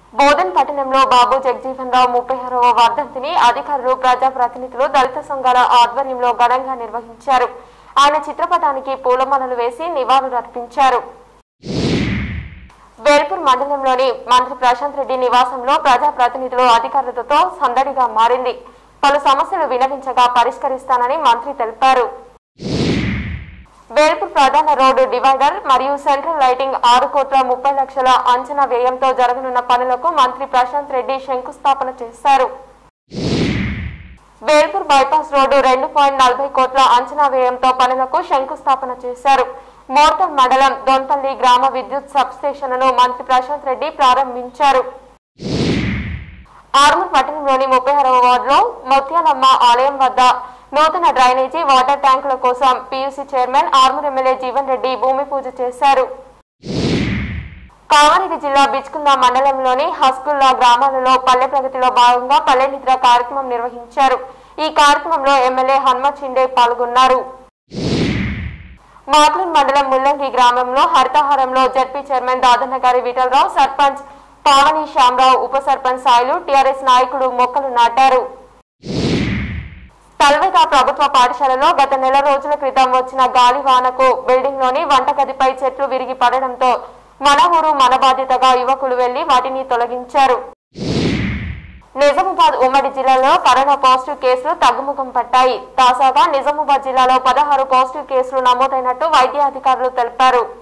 బోధన్ పట్టణంలో బాబు జగజీవన్ రావు ముప్పై ఆరవ వర్ధంతిని అధికారులు ప్రజాప్రతినిధులు దళిత సంఘాల ఆధ్వర్యంలో ఘనంగా నిర్వహించారు ఆయన చిత్రపటానికి పూలమాలలు వేసి నివాళులర్పించారు వేల్పూర్ మండలంలోని మంత్రి ప్రశాంత్ రెడ్డి నివాసంలో ప్రజాప్రతినిధులు అధికారులతో సందడిగా మారింది పలు సమస్యలు వినవించగా పరిష్కరిస్తానని మంత్రి తెలిపారు వేల్పూర్ ప్రధాన రోడ్డు డివైడర్ మరియు సెంట్రల్ లైటింగ్ ఆరు కోట్ల ముప్పై లక్షల అంచనా వ్యయంతో జరగనున్న పనులకు మంత్రి ప్రశాంత్ రెడ్డి శంకుస్థాపన చేశారు వేల్పూర్ బైపాస్ రోడ్డు రెండు పాయింట్ నలభై కోట్ల అంచనా వ్యయంతో పనులకు శంకుస్థాపన చేశారు మోర్తల్ మండలం దొన్పల్లి గ్రామ విద్యుత్ సబ్ స్టేషన్ను మంత్రి ప్రశాంత్ రెడ్డి ప్రారంభించారు ఆర్మూర్ పట్టణంలోని ముప్పై ఆరవ వార్డులో ముత్యాలమ్మ ఆలయం వద్ద నూతన డ్రైనేజీ వాటర్ ట్యాంకుల కోసం PUC chairman Armoor MLA Jeevan Reddy భూమి పూజ చేశారు కామారెడ్డి జిల్లా బిచ్కుంద మండలంలోని హస్కుల్లా గ్రామాలలో పల్లె ప్రగతిలో భాగంగా పల్లె నిద్ర కార్యక్రమం నిర్వహించారు ఈ కార్యక్రమంలో ఎమ్మెల్యే హనుమత్ షిండే పాల్గొన్నారు మాట్లూన్ మండలం ముల్లంగి గ్రామంలో హరితహారంలో జడ్పీ చైర్మన్ దాదన్న గారి విఠలరావు సర్పంచ్ పావని శ్యామరావు ఉప సర్పంచ్ సాయిలు టీఆర్ఎస్ నాయకుడు మొక్కలు నాటారు తల్వేద ప్రభుత్వ పాఠశాలలో గత నెల రోజుల క్రితం వచ్చిన గాలి వానకు బిల్డింగ్ లోని వంటగదిపై చెట్లు విరిగి పడడంతో మన ఊరు మన బాధ్యతగా యువకులు వెళ్లి వాటిని తొలగించారు నిజామాబాద్ ఉమ్మడి జిల్లాలో కరోనా పాజిటివ్ కేసులు తగ్గుముఖం పట్టాయి తాజాగా నిజామాబాద్ జిల్లాలో పదహారు పాజిటివ్ కేసులు నమోదైనట్టు వైద్య అధికారులు తెలిపారు